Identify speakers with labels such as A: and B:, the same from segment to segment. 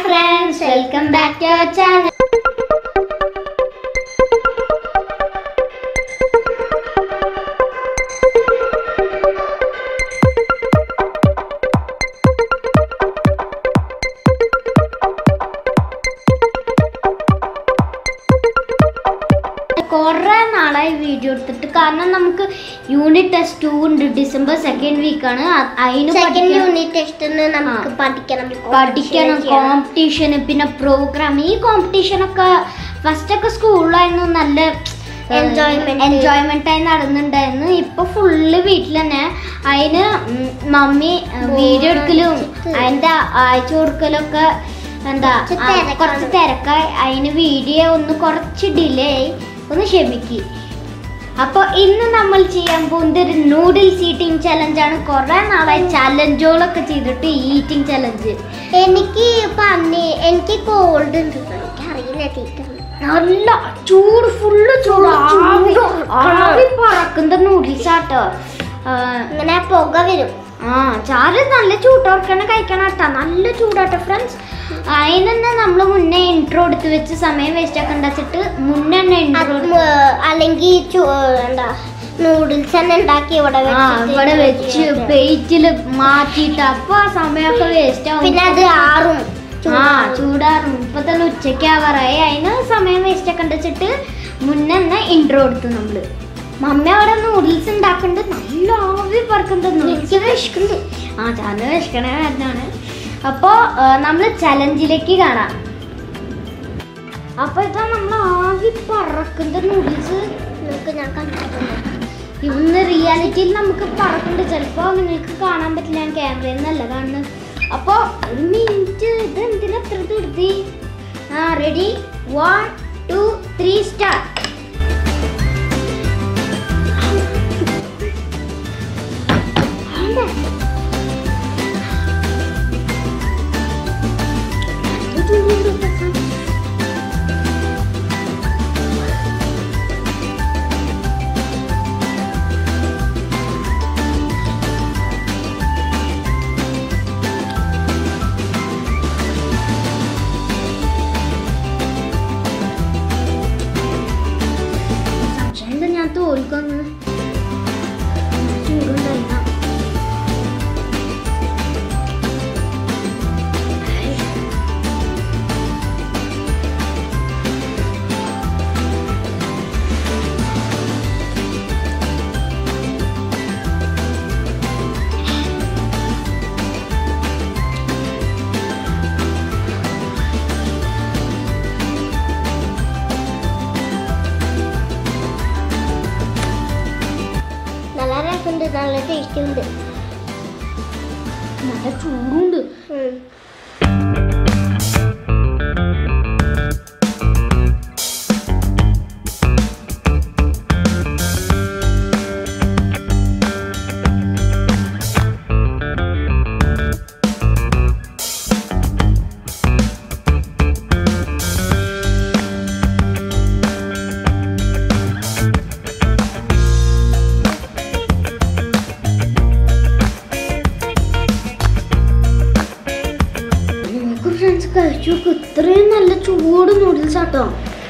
A: Friends welcome back to our channel കുറേ നാളായി video എടുത്തിട്ട് കാരണം നമുക്ക് യൂണിറ്റ് ടെസ്റ്റ് ടു ഉണ്ട് ഡിസംബർ സെക്കൻഡ് വീക്കാണ് അതിന്
B: സെക്കൻഡ്
A: പഠിക്കണം
B: യൂണിറ്റ് ടെസ്റ്റ് നമുക്ക് പഠിക്കണം
A: പഠിക്കണം കോമ്പറ്റീഷന് പിന്നെ പ്രോഗ്രാം ഈ കോമ്പറ്റീഷൻ ഒക്കെ ഫസ്റ്റ് ഒക്കെ സ്കൂളിലായിരുന്നു നല്ല
B: Enjoyment.
A: എൻജോയ്മെന്റ് ആയി നടന്നുണ്ടായിരുന്നു ഇപ്പൊ ഫുള്ള് വീട്ടിൽ തന്നെ അതിന് ഉം മമ്മി വീഡിയോ എടുക്കലും
B: അടിച്ചിട്ട്.
A: അതിന്റെ അയച്ചു കൊടുക്കലൊക്കെ എന്താ
B: കുറച്ച്
A: ആ,
B: തിരക്കാണ്.
A: കുറച്ച് തിരക്കായി അതിന് വീഡിയോ ഒന്ന് കുറച്ച് ഡിലേ ആയി ഒന്ന് ക്ഷമിക്ക് അപ്പൊ ഇന്ന് നമ്മൾ ചെയ്യാൻ പോകുന്നത് ഒരു നൂഡിൽസ് ഈറ്റിംഗ് ചലഞ്ച് ആണ് കുറെ നാളായി ചലഞ്ചുകളൊക്കെ ചെയ്തിട്ട് ഈറ്റിംഗ് ചലഞ്ച്
B: എനിക്ക് പന്നി എനിക്ക് കോൾഡ് ഉണ്ട് എനിക്ക് അറിയില്ല തീറ്റ
A: നല്ല ചൂട് ഫുള്ള് ചൂട് ആവി ആവി പറക്കുന്ന നൂഡിൽസ് ആട്ടോ ആ,
B: ഇങ്ങനെ പുക വരും
A: ആ ചാറ് നല്ല ചൂടോർക്കാണ് കഴിക്കണം കേട്ടോ നല്ല ചൂടാട്ടോ ഫ്രണ്ട്സ് അതിനെന്നെ നമ്മൾ മുന്നേ ഇൻട്രോ എടുത്ത് വെച്ച് സമയം വേസ്റ്റ് ആക്കണ്ട വെച്ചിട്ട് മുന്നേ തന്നെ ഇൻട്രോ
B: അത് മ- അല്ലെങ്കിൽ ചു- എന്താ നൂഡിൽസ് തന്നെ ഉണ്ടാക്കി ഇവിടെ
A: ആ
B: വെച്ചിട്ട്
A: ഇവിടെ വെച്ച് പ്ലേറ്റിൽ മാറ്റിയിട്ട് അപ്പൊ ആ സമയമൊക്കെ വേസ്റ്റ് ആവും
B: പിന്നെ അത് ആറും
A: ആ ചൂടാറും ഇപ്പൊ തന്നെ ഉച്ചയ്ക്ക് ആവാറായി അതിന് സമയം വേസ്റ്റ് ഒക്കെ വെച്ചിട്ട് മുന്നേ തന്നെ ഇൻട്രോ എടുത്തു നമ്മള് മമ്മി അവിടെ നൂഡിൽസ് ഉണ്ടാക്കുന്നുണ്ട് നല്ല ആവി പറക്കുന്നുണ്ട്
B: എനിക്ക് വിശക്കുന്നുണ്ട്
A: ആ ചാന് വിശക്കണ കാരണമാണ് അപ്പോ നമ്മൾ ചലഞ്ചിലേക്ക് കാണാം അപ്പൊ ഇതാ നമ്മൾ ആവി പറക്കുന്ന നൂഡിൽസ്
B: നിങ്ങൾക്ക് ഞാൻ കണ്ടിട്ടുണ്ട്
A: ഇന്ന് റിയാലിറ്റിയിൽ നമുക്ക് പറക്കുന്നുണ്ട് ചിലപ്പോ നിങ്ങൾക്ക് കാണാൻ പറ്റില്ല ഞാൻ ക്യാമറയിൽ നിന്നല്ല കാണുന്നത് അപ്പൊ ഒരു മിനിറ്റ് ഇത് എന്തിനാ എത്ര ധൃതി ആ ready one two three start സംശയം ഞാൻ തോൽക്കുന്നു ചൂടുണ്ടായില്ല
B: നല്ല രസമുണ്ട് നല്ല ടേസ്റ്റ് ഉണ്ട്
A: നല്ല ചൂടുണ്ട്
B: ഉം.
A: നിങ്ങൾക്ക് ഫ്രണ്ട്സ് കഴിച്ചു നോക്ക് ഇത്രയും നല്ല ചൂട് നൂഡിൽസ് ആട്ടോ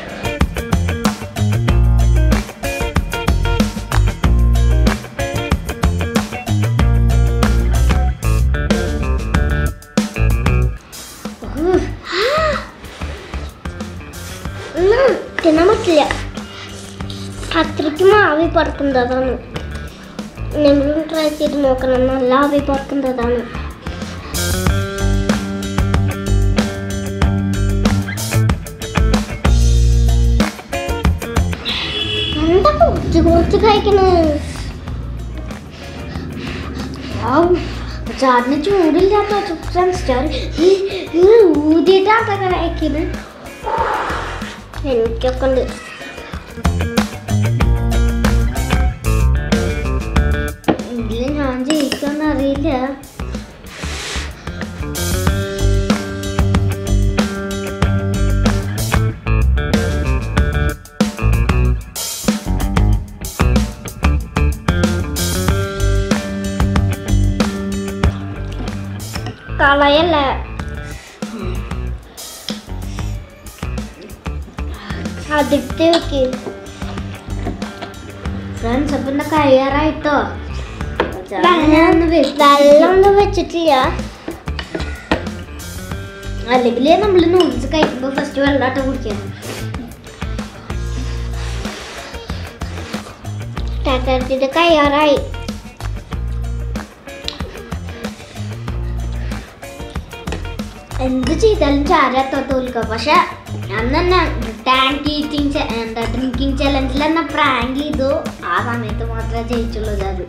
B: ഉം, തിന്നാൻ പറ്റില്ല അത്രയ്ക്കും ആവി പറക്കുന്നതാണ് നിങ്ങളും ട്രൈ ചെയ്ത് നോക്കണം നല്ല ആവി പറക്കുന്നതാണ് എന്താ കുറച്ച് കുറച്ച് കഴിക്കണത്
A: ചാറിന് ചൂടില്ലാത്ത ഫ്രണ്ട്സ് ചാറ് ഊതിയിട്ടാട്ടോ കഴിക്കുന്നത്
B: എനിക്കൊക്കെ ഉണ്ട്
A: ഇതിൽ ഞാൻ ജയിക്കുമെന്ന് അറിയില്ല
B: കളയല്ല അതിട്ട് വെക്ക്
A: ഫ്രണ്ട്സ് അപ്പൊ എന്താ കഴിയാറായിട്ടോ
B: വെള്ളം വെള്ളമൊന്നും വെച്ചിട്ടില്ല
A: അല്ലെങ്കിൽ നമ്മൾ നൂഡിൽസ് കഴിക്കുമ്പോൾ ഫസ്റ്റ് വെള്ളമായിട്ട് കുടിക്കണം
B: ടാറ്റാറ്റിട്ട് കയ്യാറായി
A: എന്ത് ചെയ്താലും ചാരാത്ത തോൽക്കുക പക്ഷെ അന്ന് തന്നെ ടാങ്ക് ഈറ്റിംഗ് എന്താ ഡ്രിങ്കിങ് ചലഞ്ചിൽ തന്നെ പ്രാങ്ക് ചെയ്തു ആ സമയത്ത് മാത്രമേ ജയിച്ചുള്ളൂ അത്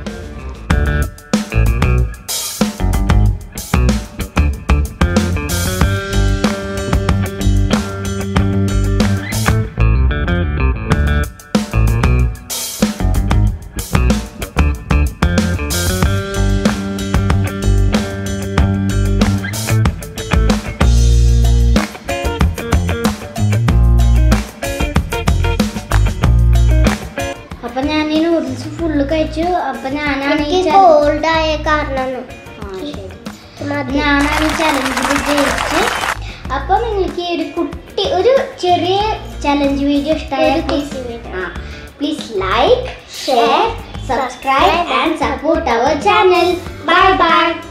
A: അപ്പൊ ഞാൻ ഈ നൂഡിൽസ് ഫുള്ള് കഴിച്ചു അപ്പൊ ഞാനാണ് ഈ
B: എനിക്ക്
A: ചല-
B: കോൾഡ് ആയ കാരണം
A: ആ, ശരി. ഞാനാണ് ഈ ചലഞ്ചിൽ ജയിച്ച് അപ്പൊ നിങ്ങൾക്ക് ഈ ഒരു കുട്ടി ഒരു ചെറിയ ചലഞ്ച് വീഡിയോ ഇഷ്ടമായ
B: ഒരു
A: please
B: easy video.
A: Please like share subscribe and support our channel bye by